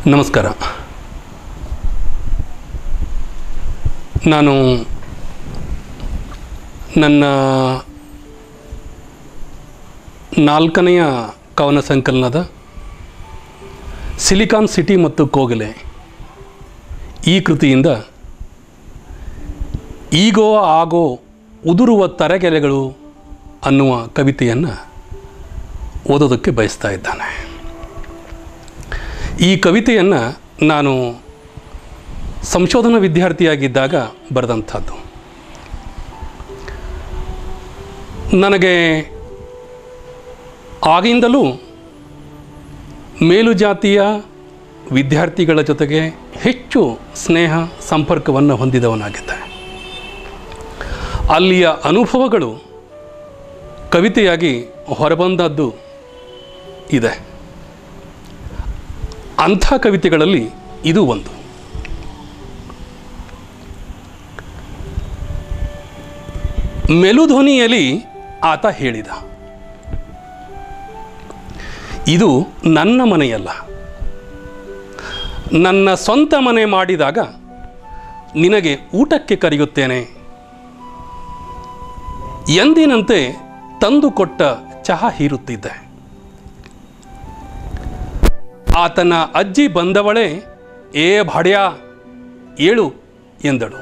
ನಮಸ್ಕಾರ ನಾನು ನನ್ನ ನಾಲ್ಕನೆಯ ಕವನ ಸಂಕಲನದ ಸಿಲಿಕಾನ್ ಸಿಟಿ ಮತ್ತು ಕೋಗಿಲೆ ಈ ಕೃತಿಯಿಂದ ಈಗೋ ಆಗೋ ಉದುರುವ ತರಗೆಲೆಗಳು ಅನ್ನುವ ಕವಿತೆಯನ್ನು ಓದೋದಕ್ಕೆ ಬಯಸ್ತಾ ಇದ್ದಾನೆ ಈ ಕವಿತೆಯನ್ನು ನಾನು ಸಂಶೋಧನಾ ವಿದ್ಯಾರ್ಥಿಯಾಗಿದ್ದಾಗ ಬರೆದಂಥದ್ದು ನನಗೆ ಆಗಿಂದಲೂ ಮೇಲುಜಾತಿಯ ವಿದ್ಯಾರ್ಥಿಗಳ ಜೊತೆಗೆ ಹೆಚ್ಚು ಸ್ನೇಹ ಸಂಪರ್ಕವನ್ನು ಹೊಂದಿದವನಾಗಿದ್ದೆ ಅಲ್ಲಿಯ ಅನುಭವಗಳು ಕವಿತೆಯಾಗಿ ಹೊರಬಂದದ್ದು ಇದೆ ಅಂಥ ಕವಿತೆಗಳಲ್ಲಿ ಇದು ಒಂದು ಮೆಲುಧ್ವನಿಯಲ್ಲಿ ಆತ ಹೇಳಿದ ಇದು ನನ್ನ ಮನೆಯಲ್ಲ ನನ್ನ ಸ್ವಂತ ಮನೆ ಮಾಡಿದಾಗ ನಿನಗೆ ಊಟಕ್ಕೆ ಕರೆಯುತ್ತೇನೆ ಎಂದಿನಂತೆ ತಂದುಕೊಟ್ಟ ಚಹಾ ಹೀರುತ್ತಿದ್ದೆ ಆತನ ಅಜ್ಜಿ ಬಂದವಳೇ ಏ ಭಡ್ಯ ಏಳು ಎಂದಳು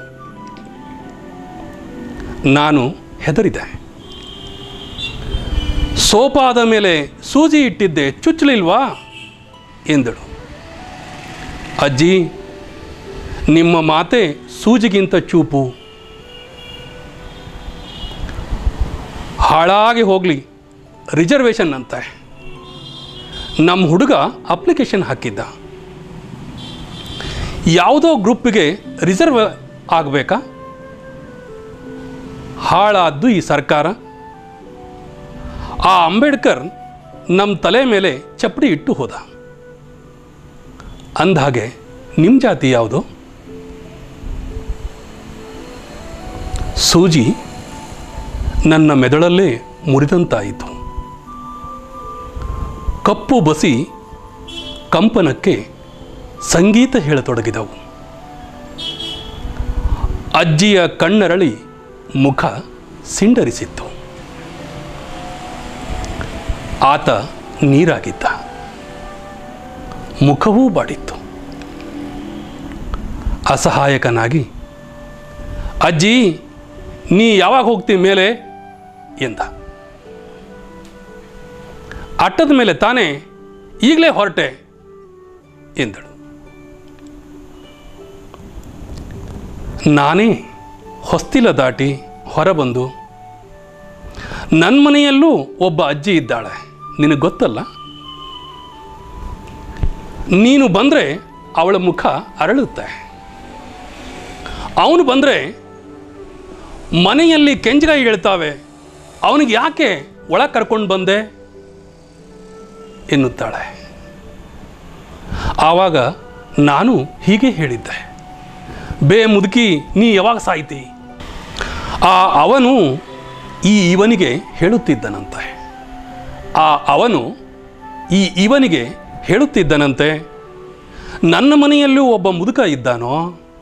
ನಾನು ಹೆದರಿದೆ ಸೋಪಾದ ಮೇಲೆ ಸೂಜಿ ಇಟ್ಟಿದ್ದೆ ಚುಚ್ಚಲಿಲ್ವಾ ಎಂದಳು ಅಜ್ಜಿ ನಿಮ್ಮ ಮಾತೆ ಸೂಜಿಗಿಂತ ಚೂಪು ಹಾಳಾಗಿ ಹೋಗಲಿ ರಿಸರ್ವೇಷನ್ ಅಂತೆ ನಮ್ಮ ಹುಡುಗ ಅಪ್ಲಿಕೇಶನ್ ಹಾಕಿದ್ದ ಯಾವುದೋ ಗ್ರೂಪಿಗೆ ರಿಸರ್ವ್ ಆಗಬೇಕಾ ಹಾಳಾದ್ದು ಈ ಸರ್ಕಾರ ಆ ಅಂಬೇಡ್ಕರ್ ನಮ್ಮ ತಲೆ ಮೇಲೆ ಚಪ್ಪಡಿ ಇಟ್ಟು ಹೋದ ಅಂದಹಾಗೆ ನಿಮ್ಮ ಜಾತಿ ಯಾವುದು ಸೂಜಿ ನನ್ನ ಮೆದುಳಲ್ಲೇ ಮುರಿದಂತಾಯಿತು ಕಪ್ಪು ಬಸಿ ಕಂಪನಕ್ಕೆ ಸಂಗೀತ ಹೇಳತೊಡಗಿದವು ಅಜ್ಜಿಯ ಕಣ್ಣರಳಿ ಮುಖ ಸಿಂಡರಿಸಿತ್ತು ಆತ ನೀರಾಗಿದ್ದ ಮುಖವೂ ಬಾಡಿತ್ತು ಅಸಹಾಯಕನಾಗಿ ಅಜ್ಜಿ ನೀ ಯಾವಾಗ ಹೋಗ್ತಿ ಮೇಲೆ ಎಂದ ಅಟ್ಟದ ಮೇಲೆ ತಾನೇ ಈಗಲೇ ಹೊರಟೆ ಎಂದಳು ನಾನೇ ಹೊಸ್ತಿಲ ದಾಟಿ ಹೊರಬಂದು ನನ್ನ ಮನೆಯಲ್ಲೂ ಒಬ್ಬ ಅಜ್ಜಿ ಇದ್ದಾಳೆ ನಿನಗೆ ಗೊತ್ತಲ್ಲ ನೀನು ಬಂದರೆ ಅವಳ ಮುಖ ಅರಳುತ್ತೆ ಅವನು ಬಂದರೆ ಮನೆಯಲ್ಲಿ ಕೆಂಜಗಾಯಿ ಹೇಳ್ತಾವೆ ಅವನಿಗೆ ಯಾಕೆ ಒಳಗೆ ಕರ್ಕೊಂಡು ಬಂದೆ ಎನ್ನುತ್ತಾಳೆ ಆವಾಗ ನಾನು ಹೀಗೆ ಹೇಳಿದ್ದೆ ಬೇ ಮುದುಕಿ ನೀ ಯಾವಾಗ ಸಾಯ್ತಿ ಆ ಅವನು ಈ ಇವನಿಗೆ ಹೇಳುತ್ತಿದ್ದನಂತೆ ಆ ಅವನು ಈ ಇವನಿಗೆ ಹೇಳುತ್ತಿದ್ದನಂತೆ ನನ್ನ ಮನೆಯಲ್ಲೂ ಒಬ್ಬ ಮುದುಕ ಇದ್ದಾನೋ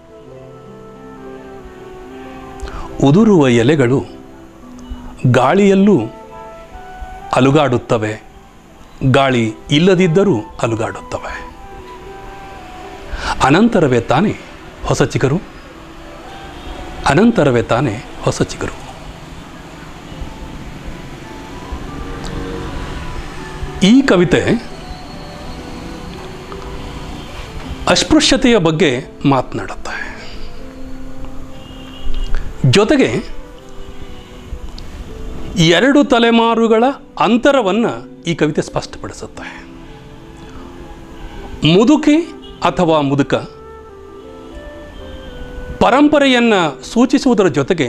ಉದುರುವ ಎಲೆಗಳು ಗಾಳಿಯಲ್ಲೂ ಅಲುಗಾಡುತ್ತವೆ ಗಾಳಿ ಇಲ್ಲದಿದ್ದರೂ ಅಲುಗಾಡುತ್ತವೆ ಅನಂತರವೇ ತಾನೇ ಹೊಸ ಚಿಗರು ಅನಂತರವೇ ತಾನೇ ಹೊಸ ಚಿಗರು ಈ ಕವಿತೆ ಅಸ್ಪೃಶ್ಯತೆಯ ಬಗ್ಗೆ ಮಾತನಾಡುತ್ತೆ ಜೊತೆಗೆ ಎರಡು ತಲೆಮಾರುಗಳ ಅಂತರವನ್ನು ಈ ಕವಿತೆ ಸ್ಪಷ್ಟಪಡಿಸುತ್ತೆ ಮುದುಕಿ ಅಥವಾ ಮುದುಕ ಪರಂಪರೆಯನ್ನು ಸೂಚಿಸುವುದರ ಜೊತೆಗೆ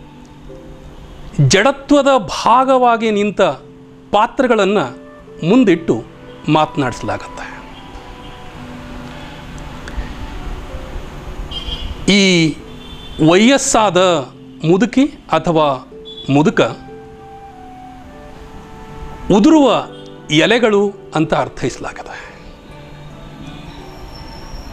ಜಡತ್ವದ ಭಾಗವಾಗಿ ನಿಂತ ಪಾತ್ರಗಳನ್ನು ಮುಂದಿಟ್ಟು ಮಾತನಾಡಿಸಲಾಗತ್ತೆ ಈ ವಯಸ್ಸಾದ ಮುದುಕಿ ಅಥವಾ ಮುದುಕ ಉದುರುವ ಎಲೆಗಳು ಅಂತ ಅರ್ಥೈಸಲಾಗಿದೆ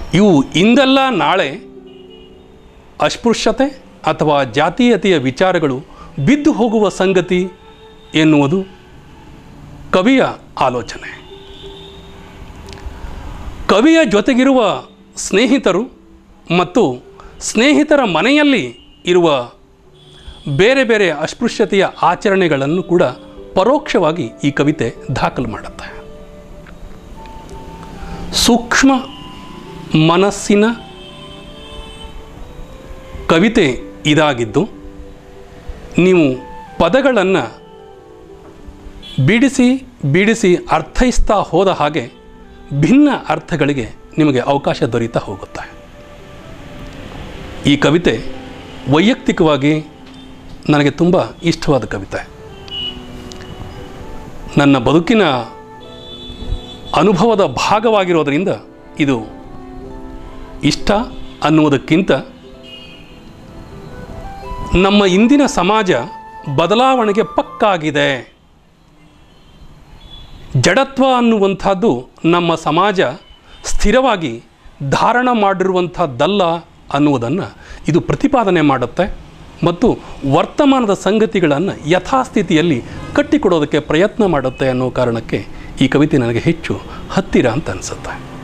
ಇವು ಇಂದಲ್ಲ ನಾಳೆ ಅಸ್ಪೃಶ್ಯತೆ ಅಥವಾ ಜಾತೀಯತೆಯ ವಿಚಾರಗಳು ಬಿದ್ದು ಹೋಗುವ ಸಂಗತಿ ಎನ್ನುವುದು ಕವಿಯ ಆಲೋಚನೆ ಕವಿಯ ಜೊತೆಗಿರುವ ಸ್ನೇಹಿತರು ಮತ್ತು ಸ್ನೇಹಿತರ ಮನೆಯಲ್ಲಿ ಇರುವ ಬೇರೆ ಬೇರೆ ಅಸ್ಪೃಶ್ಯತೆಯ ಆಚರಣೆಗಳನ್ನು ಕೂಡ ಪರೋಕ್ಷವಾಗಿ ಈ ಕವಿತೆ ದಾಖಲು ಮಾಡುತ್ತೆ ಸೂಕ್ಷ್ಮ ಮನಸ್ಸಿನ ಕವಿತೆ ಇದಾಗಿದ್ದು ನೀವು ಪದಗಳನ್ನು ಬಿಡಿಸಿ ಬಿಡಿಸಿ ಅರ್ಥೈಸ್ತಾ ಹೋದ ಹಾಗೆ ಭಿನ್ನ ಅರ್ಥಗಳಿಗೆ ನಿಮಗೆ ಅವಕಾಶ ದೊರೀತಾ ಹೋಗುತ್ತೆ ಈ ಕವಿತೆ ವೈಯಕ್ತಿಕವಾಗಿ ನನಗೆ ತುಂಬ ಇಷ್ಟವಾದ ಕವಿತೆ ನನ್ನ ಬದುಕಿನ ಅನುಭವದ ಭಾಗವಾಗಿರೋದರಿಂದ ಇದು ಇಷ್ಟ ಅನ್ನುವುದಕ್ಕಿಂತ ನಮ್ಮ ಇಂದಿನ ಸಮಾಜ ಬದಲಾವಣೆಗೆ ಪಕ್ಕಾಗಿದೆ ಜಡತ್ವ ಅನ್ನುವಂಥದ್ದು ನಮ್ಮ ಸಮಾಜ ಸ್ಥಿರವಾಗಿ ಧಾರಣ ಮಾಡಿರುವಂಥದ್ದಲ್ಲ ಅನ್ನುವುದನ್ನು ಇದು ಪ್ರತಿಪಾದನೆ ಮಾಡುತ್ತೆ ಮತ್ತು ವರ್ತಮಾನದ ಸಂಗತಿಗಳನ್ನು ಯಥಾಸ್ಥಿತಿಯಲ್ಲಿ ಕಟ್ಟಿಕೊಡೋದಕ್ಕೆ ಪ್ರಯತ್ನ ಮಾಡುತ್ತೆ ಅನ್ನೋ ಕಾರಣಕ್ಕೆ ಈ ಕವಿತೆ ನನಗೆ ಹೆಚ್ಚು ಹತ್ತಿರ ಅಂತ ಅನಿಸುತ್ತೆ